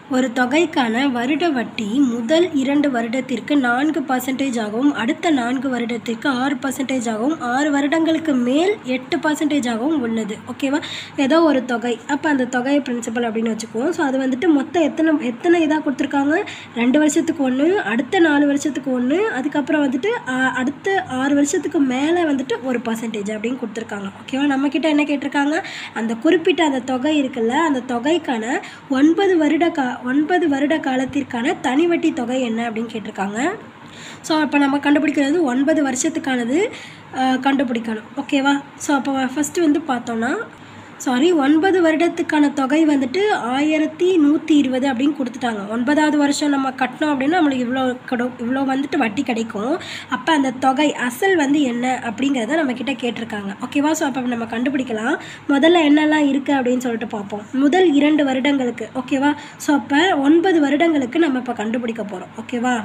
ஒரு தொகைக்கான வருட வட்டி முதல் இரண்டு வருடத்திற்கு நான்கு பர்சன்டேஜ் ஆகவும் அடுத்த நான்கு வருடத்திற்கு ஆறு பர்சன்டேஜ் ஆகவும் ஆறு வருடங்களுக்கு மேல் எட்டு பர்சன்டேஜ் ஆகவும் உள்ளது ஓகேவா ஏதோ ஒரு தொகை அப்போ அந்த தொகை பிரின்சிபல் அப்படின்னு வச்சுக்குவோம் ஸோ அது வந்துட்டு மொத்தம் எத்தனை எத்தனை இதாக கொடுத்துருக்காங்க ரெண்டு வருஷத்துக்கு ஒன்று அடுத்த நாலு வருஷத்துக்கு ஒன்று அதுக்கப்புறம் வந்துட்டு ஆ, அடுத்த ஆறு வருஷத்துக்கு மேலே வந்துட்டு ஒரு பர்சன்டேஜ் அப்படின்னு கொடுத்துருக்காங்க ஓகேவா நம்மக்கிட்ட என்ன கேட்டிருக்காங்க அந்த குறிப்பிட்ட அந்த தொகை இருக்குல்ல அந்த தொகைக்கான ஒன்பது வருட கா ஒன்பது வருட காலத்திற்கான தனி வட்டி தொகை என்ன அப்படின்னு கேட்டிருக்காங்க ஸோ அப்போ நம்ம கண்டுபிடிக்கிறது ஒன்பது வருஷத்துக்கானது ஆஹ், கண்டுபிடிக்கணும் ஓகேவா ஸோ அப்போ ஃபஸ்ட்டு வந்து பார்த்தோன்னா சாரி ஒன்பது வருடத்துக்கான தொகை வந்துட்டு ஆயிரத்தி நூற்றி இருபது அப்படின்னு கொடுத்துட்டாங்க ஒன்பதாவது வருஷம் நம்ம கட்டினோம் அப்படின்னா நம்மளுக்கு இவ்வளோ கொடு இவ்வளோ வந்துட்டு வட்டி கிடைக்கும் அப்போ அந்த தொகை அசல் வந்து என்ன அப்படிங்கிறத நம்மக்கிட்ட கேட்டிருக்காங்க ஓகேவா ஸோ அப்போ நம்ம கண்டுபிடிக்கலாம் முதல்ல என்னெல்லாம் இருக்குது அப்படின்னு சொல்லிட்டு பார்ப்போம் முதல் இரண்டு வருடங்களுக்கு ஓகேவா ஸோ அப்போ ஒன்பது வருடங்களுக்கு நம்ம இப்போ கண்டுபிடிக்க போகிறோம் ஓகேவா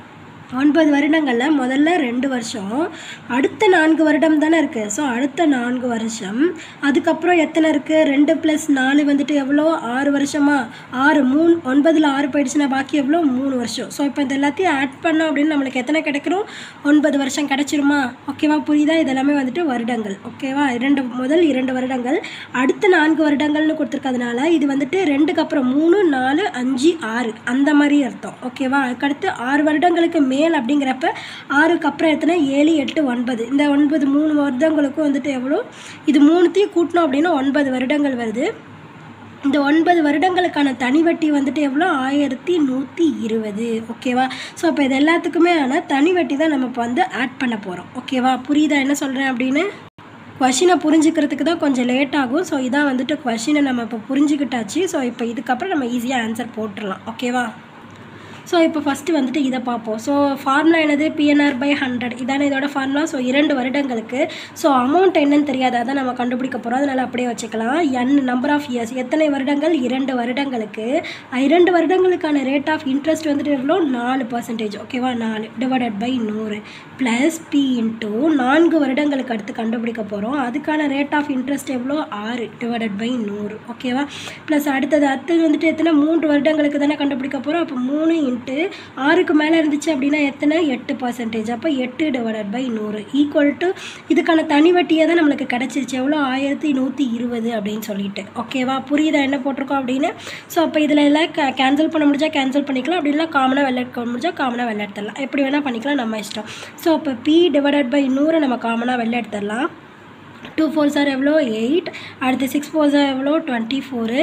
ஒன்பது வருடங்களில் முதல்ல ரெண்டு வருஷம் அடுத்த நான்கு வருடம் தானே இருக்குது ஸோ அடுத்த நான்கு வருஷம் அதுக்கப்புறம் எத்தனை இருக்குது ரெண்டு ப்ளஸ் நாலு வந்துட்டு எவ்வளோ ஆறு வருஷமா ஆறு மூணு ஒன்பதில் ஆறு போயிடுச்சுன்னா பாக்கி எவ்வளோ மூணு வருஷம் ஸோ இப்போ இது எல்லாத்தையும் ஆட் பண்ணோம் அப்படின்னு நம்மளுக்கு எத்தனை கிடைக்கிறோம் ஒன்பது வருஷம் கிடைச்சிருமா ஓகேவா புரியுதா இதெல்லாமே வந்துட்டு வருடங்கள் ஓகேவா இரண்டு முதல் இரண்டு வருடங்கள் அடுத்த நான்கு வருடங்கள்னு கொடுத்துருக்கறதுனால இது வந்துட்டு ரெண்டுக்கு அப்புறம் மூணு நாலு அஞ்சு ஆறு அந்த மாதிரி அர்த்தம் ஓகேவா அதுக்கடுத்து ஆறு வருடங்களுக்கு மேல் அப்படிங்கிறப்ப ஆறுக்கு அப்புறம் எத்தனை ஏழு எட்டு ஒன்பது இந்த ஒன்பது மூணு வருடங்களுக்கும் வந்துட்டு எவ்வளோ இது மூணுத்தையும் கூட்டினோம் அப்படின்னா ஒன்பது வருடங்கள் வருது இந்த ஒன்பது வருடங்களுக்கான தனி வட்டி வந்துட்டு எவ்வளோ ஆயிரத்தி நூற்றி இருபது ஓகேவா ஸோ அப்போ இது எல்லாத்துக்குமே ஆனால் தனி வட்டி தான் நம்ம இப்போ வந்து ஆட் பண்ண போகிறோம் ஓகேவா புரியுதா என்ன சொல்கிறேன் அப்படின்னு கொஷினை புரிஞ்சுக்கிறதுக்கு தான் கொஞ்சம் லேட் ஆகும் ஸோ இதான் வந்துட்டு கொஷினை நம்ம இப்போ புரிஞ்சுக்கிட்டாச்சு ஸோ இப்போ இதுக்கப்புறம் நம்ம ஈஸியாக ஆன்சர் போட்டுடலாம் ஓகேவா ஸோ இப்போ ஃபஸ்ட்டு வந்துட்டு இதை பார்ப்போம் ஸோ ஃபார்முலா என்னது பிஎன்ஆர் பை ஹண்ட்ரட் இதானே இதோட ஃபார்முலா ஸோ இரண்டு வருடங்களுக்கு ஸோ அமௌண்ட் என்னன்னு தெரியாது அதான் நம்ம கண்டுபிடிக்க போகிறோம் அதனால் அப்படியே வச்சுக்கலாம் என் நம்பர் ஆஃப் இயர்ஸ் எத்தனை வருடங்கள் இரண்டு வருடங்களுக்கு அஹ் இரண்டு வருடங்களுக்கான ரேட் ஆஃப் இன்ட்ரெஸ்ட் வந்துட்டு எவ்வளோ நாலு பர்சன்டேஜ் ஓகேவா நாலு டிவைடட் பை நூறு ப்ளஸ் பி இன்ட்டு நான்கு வருடங்களுக்கு அடுத்து கண்டுபிடிக்க போகிறோம் அதுக்கான ரேட் ஆஃப் இன்ட்ரெஸ்ட் எவ்வளோ ஆறு டிவைடட் பை நூறு ஓகேவா ப்ளஸ் அடுத்தது அடுத்தது வந்துட்டு எத்தனை மூன்று வருடங்களுக்கு தானே கண்டுபிடிக்க போகிறோம் அப்போ மூணு இன்ட்டு ஆறுக்கு மேலே இருந்துச்சு அப்படின்னா எத்தனை எட்டு பர்சன்டேஜ் அப்போ எட்டு டிவைடட் பை நூறு ஈக்குவல் டு இதுக்கான தனி வட்டியே தான் நம்மளுக்கு கிடச்சிருச்சு எவ்வளோ ஆயிரத்தி நூற்றி இருபது அப்படின்னு சொல்லிட்டு ஓகேவா புரியுதா என்ன போட்டிருக்கோம் அப்படின்னு ஸோ அப்போ இதில் எல்லாம் கே கேன்சல் பண்ண முடிஞ்சா கேன்சல் பண்ணிக்கலாம் அப்படி இல்லை காமனாக வெளில எடுக்க முடிஞ்சா காமனாக வெளில எடுத்துடலாம் எப்படி வேணால் பண்ணிக்கலாம் நம்ம இஷ்டம் ஸோ அப்போ பி டிவைடட் பை நூறு நம்ம காமனாக வெளில எடுத்துடலாம் டூ ஃபோர் சார் எவ்வளோ எயிட் அடுத்து சிக்ஸ் ஃபோர் சார் எவ்வளோ டுவெண்ட்டி ஃபோரு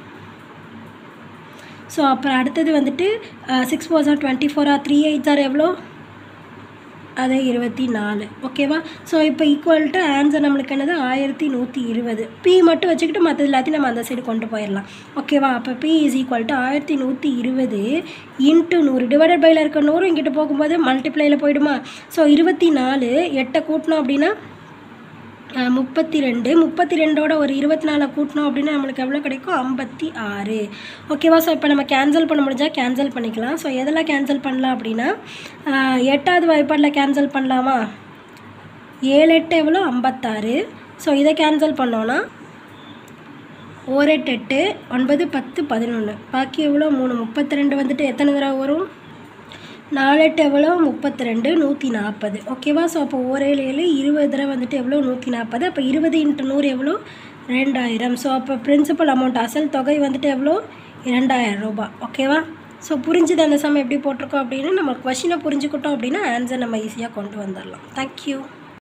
ஸோ அப்புறம் அடுத்தது வந்துட்டு சிக்ஸ் ஃபோர் சார் டுவெண்ட்டி ஃபோரா த்ரீ எயிட் சார் எவ்வளோ அது இருபத்தி நாலு ஓகேவா ஸோ இப்போ ஈக்குவல் டு ஆன்சர் நம்மளுக்கு என்னது ஆயிரத்தி நூற்றி இருபது பி மட்டும் வச்சுக்கிட்டு மற்ற எல்லாத்தையும் நம்ம அந்த சைடு கொண்டு போயிடலாம் ஓகேவா அப்போ பி இஸ் ஈக்குவல் டு ஆயிரத்தி நூற்றி இருபது இன்ட்டு நூறு டிவைடட் பையில் இருக்க நூறு இங்கிட்டு போகும்போது மல்டிப்ளையில் போயிடுமா ஸோ இருபத்தி நாலு எட்டை கூட்டினோம் அப்படின்னா அஹ், முப்பத்தி ரெண்டு முப்பத்தி ரெண்டோட ஒரு இருபத்தி நாலை கூட்டினோம் அப்படின்னா நம்மளுக்கு எவ்வளோ கிடைக்கும் ஐம்பத்தி ஆறு ஓகேவா ஸோ இப்போ நம்ம கேன்சல் பண்ண முடிஞ்சால் கேன்சல் பண்ணிக்கலாம் ஸோ எதெல்லாம் கேன்சல் பண்ணலாம் அப்படின்னா அஹ், எட்டாவது வாய்ப்பாடில் கேன்சல் பண்ணலாமா ஏழு எட்டு எவ்வளோ ஐம்பத்தாறு ஸோ இதை கேன்சல் பண்ணோன்னா ஓர் எட்டு எட்டு ஒன்பது பத்து பதினொன்று பாக்கி எவ்வளோ மூணு முப்பத்தி ரெண்டு வந்துட்டு எத்தனை தடவை வரும் நாலு எட்டு எவ்வளோ முப்பத்தி ரெண்டு நூற்றி நாற்பது ஓகேவா ஸோ அப்போ ஓரேழு ஏழு இருபது தடவை வந்துட்டு எவ்வளோ நூற்றி நாற்பது அப்போ இருபது இன்ட்டு நூறு எவ்வளோ ரெண்டாயிரம் ஸோ அப்போ பிரின்சிபல் அமௌண்ட் அசல் தொகை வந்துட்டு எவ்வளோ இரண்டாயிரம் ரூபாய் ஓகேவா ஸோ புரிஞ்சுது அந்த சமயம் எப்படி போட்டிருக்கோம் அப்படின்னு நம்ம கொஷினை புரிஞ்சுக்கிட்டோம் அப்படின்னா ஆன்சர் நம்ம ஈஸியாக கொண்டு வந்துடலாம் தேங்க்யூ